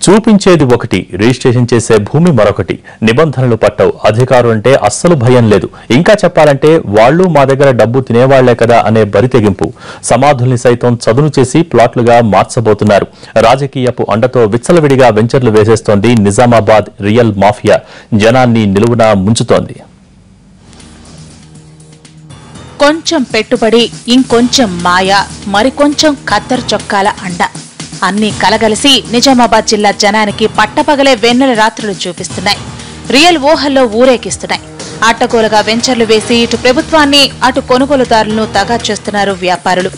చూపించేది ఒకటి రిజిస్ట్రేషన్ చేసే భూమి మరొకటి నిబంధనలు పట్టవు అధికారులంటే అస్సలు భయం లేదు ఇంకా చెప్పాలంటే వాళ్ళు మా దగ్గర డబ్బు తినేవాళ్లే కదా అనే బరితెగింపు సమాధుల్ని సైతం చదును చేసి ప్లాట్లుగా మార్చబోతున్నారు రాజకీయపు అండతో విచ్చలవిడిగా వెంచర్లు వేసేస్తోంది నిజామాబాద్ రియల్ మాఫియా జనాన్ని నిలువునా ముంచుతోంది కొంచెం పెట్టుబడి ఇంకొంచెం మాయ మరికొంచెం ఖద్దరు చొక్కాల అండ అన్నీ కలగలిసి నిజామాబాద్ జిల్లా జనానికి పట్టపగలే వెన్నెల రాత్రులు చూపిస్తున్నాయి రియల్ ఊహల్లో ఊరేగిస్తున్నాయి అట్టగోలుగా వెంచర్లు వేసి ఇటు ప్రభుత్వాన్ని అటు కొనుగోలుదారులను తగా చేస్తున్నారు వ్యాపారులు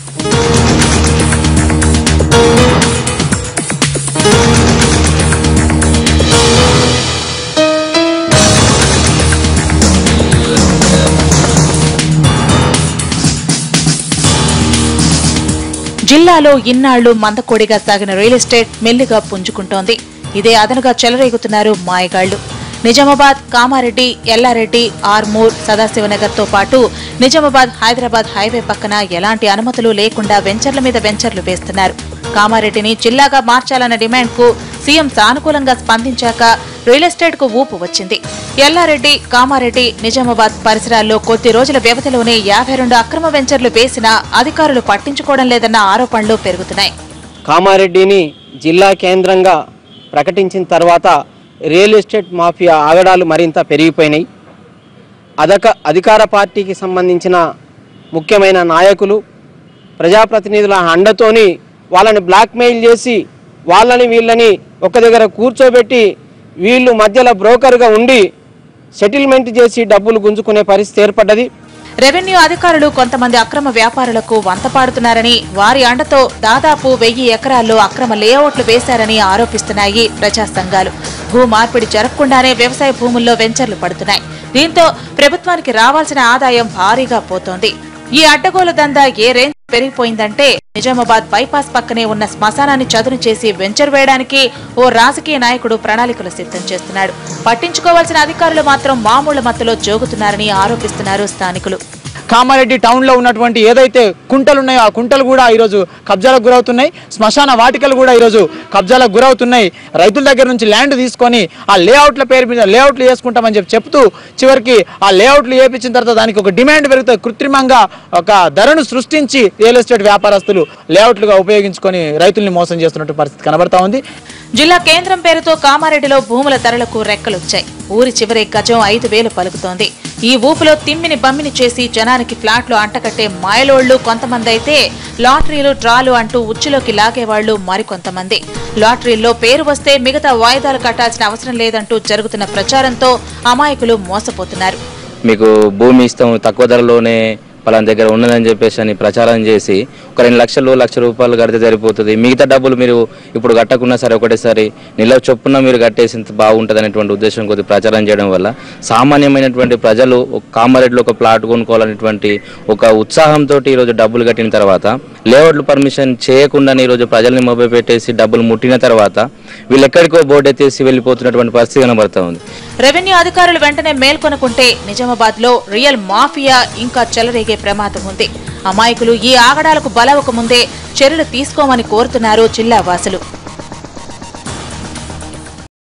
జిల్లాలో ఇన్నాళ్లు మందకోడిగా సాగిన రియల్ ఎస్టేట్ మెల్లిగా పుంజుకుంటోంది ఇదే అదనుగా చెలరేగుతున్నారు మాయగాళ్లు నిజామాబాద్ కామారెడ్డి ఎల్లారెడ్డి ఆర్మూర్ సదాశివనగర్తో పాటు నిజామాబాద్ హైదరాబాద్ హైవే పక్కన ఎలాంటి అనుమతులు లేకుండా వెంచర్ల మీద వెంచర్లు వేస్తున్నారు కామారెడ్డిని జిల్లాగా మార్చాలన్న డిమాండ్కు సీఎం సానుకూలంగా స్పందించాక రియల్ ఎస్టేట్ కు ఊపు వచ్చింది ఎల్లారెడ్డి కామారెడ్డి నిజామాబాద్ పరిసరాల్లో కొద్ది రోజుల వ్యవధిలోనే యాభై రెండు అక్రమ వెంచర్లు వేసినా అధికారులు పట్టించుకోవడం లేదన్న ఆరోపణలు పెరుగుతున్నాయి కామారెడ్డిని జిల్లా కేంద్రంగా ప్రకటించిన తర్వాత రియల్ ఎస్టేట్ మాఫియా ఆగడాలు మరింత పెరిగిపోయినాయి అదక అధికార పార్టీకి సంబంధించిన ముఖ్యమైన నాయకులు ప్రజాప్రతినిధుల అండతోని వాళ్ళని బ్లాక్మెయిల్ చేసి వాళ్ళని వీళ్ళని ఒక దగ్గర కూర్చోబెట్టి వీళ్ళు మధ్యలో బ్రోకర్గా ఉండి సెటిల్మెంట్ చేసి డబ్బులు గుంజుకునే పరిస్థితి ఏర్పడ్డది రెవెన్యూ అధికారులు కొంతమంది అక్రమ వ్యాపారులకు వంతపాడుతున్నారని వారి అండతో దాదాపు వెయ్యి ఎకరాల్లో అక్రమ లేఅవుట్లు వేశారని ఆరోపిస్తున్నాయి ప్రజా సంఘాలు భూ మార్పిడి జరగకుండానే వ్యవసాయ భూముల్లో వెంచర్లు పడుతున్నాయి దీంతో ప్రభుత్వానికి రావాల్సిన ఆదాయం భారీగా పోతోంది ఈ అడ్డగోలు దందా ఏ రేంజ్ పెరిగిపోయిందంటే నిజామాబాద్ బైపాస్ పక్కనే ఉన్న శ్మశానాన్ని చదును చేసి వెంచర్ వేయడానికి ఓ రాజకీయ నాయకుడు ప్రణాళికలు సిద్ధం చేస్తున్నాడు పట్టించుకోవాల్సిన అధికారులు మాత్రం మామూలు మత్తులో జోగుతున్నారని ఆరోపిస్తున్నారు స్థానికులు కామారెడ్డి టౌన్లో ఉన్నటువంటి ఏదైతే కుంటలు ఉన్నాయో ఆ కుంటలు కూడా ఈరోజు కబ్జాలకు గురవుతున్నాయి శ్మశాన వాటికలు కూడా ఈరోజు కబ్జాలకు గురవుతున్నాయి రైతుల దగ్గర నుంచి ల్యాండ్ తీసుకొని ఆ లేఅవుట్ల పేరు మీద లేఅవుట్లు వేసుకుంటామని చెప్పి చెప్తూ చివరికి ఆ లేఅవుట్లు వేపించిన తర్వాత దానికి ఒక డిమాండ్ పెరుగుతుంది కృత్రిమంగా ఒక ధరను సృష్టించి రియల్ ఎస్టేట్ వ్యాపారస్తులు లేఅవుట్లుగా ఉపయోగించుకొని రైతుల్ని మోసం చేస్తున్నట్టు పరిస్థితి కనబడతా ఉంది జిల్లా కేంద్రం పేరుతో కామారెడ్డిలో భూముల ధరలకు రెక్కలొచ్చాయి ఊరి చివరి గజం ఐదు వేలు పలుకుతోంది ఈ ఊపులో తిమ్మిని బమ్మిని చేసి జనానికి ఫ్లాట్లు అంటకట్టే మాయలోళ్లు కొంతమంది అయితే లాటరీలు డ్రాలు అంటూ ఉచ్చులోకి లాగేవాళ్లు మరికొంతమంది లాటరీల్లో పేరు వస్తే మిగతా వాయిదాలు కట్టాల్సిన అవసరం లేదంటూ జరుగుతున్న ప్రచారంతో అమాయకులు మోసపోతున్నారు మీకు భూమి ఇస్తాం తక్కువ ధరలోనే పలానా దగ్గర ఉన్నదని చెప్పేసి అని ప్రచారం చేసి ఒక రెండు లక్షలు లక్ష రూపాయలు కడితే సరిపోతుంది మిగతా డబ్బులు మీరు ఇప్పుడు కట్టకున్నా సరే ఒకటేసారి నిలవ చొప్పున మీరు కట్టేసింత బాగుంటుంది అనేటువంటి ఉద్దేశం కొద్ది ప్రచారం చేయడం వల్ల సామాన్యమైనటువంటి ప్రజలు ఒక కామారెడ్డిలో ఒక ప్లాట్ కొనుక్కోవాలనేటువంటి ఒక ఉత్సాహంతో ఈరోజు డబ్బులు కట్టిన తర్వాత లేఅవుట్లు పర్మిషన్ చేయకుండానే ఈరోజు ప్రజల్ని మొబైల్ పెట్టేసి డబ్బులు ముట్టిన తర్వాత వీళ్ళు ఎక్కడికో బోర్డు ఎత్తేసి వెళ్ళిపోతున్నటువంటి పరిస్థితి కనబడతా ఉంది రెవెన్యూ అధికారులు వెంటనే మేల్కొనకుంటే నిజామాబాద్ లో రియల్ మాఫియా ఇంకా చెలరేగే ప్రమాదం ఉంది అమాయకులు ఈ ఆగడాలకు బలవక ముందే చర్యలు తీసుకోమని కోరుతున్నారు జిల్లా వాసులు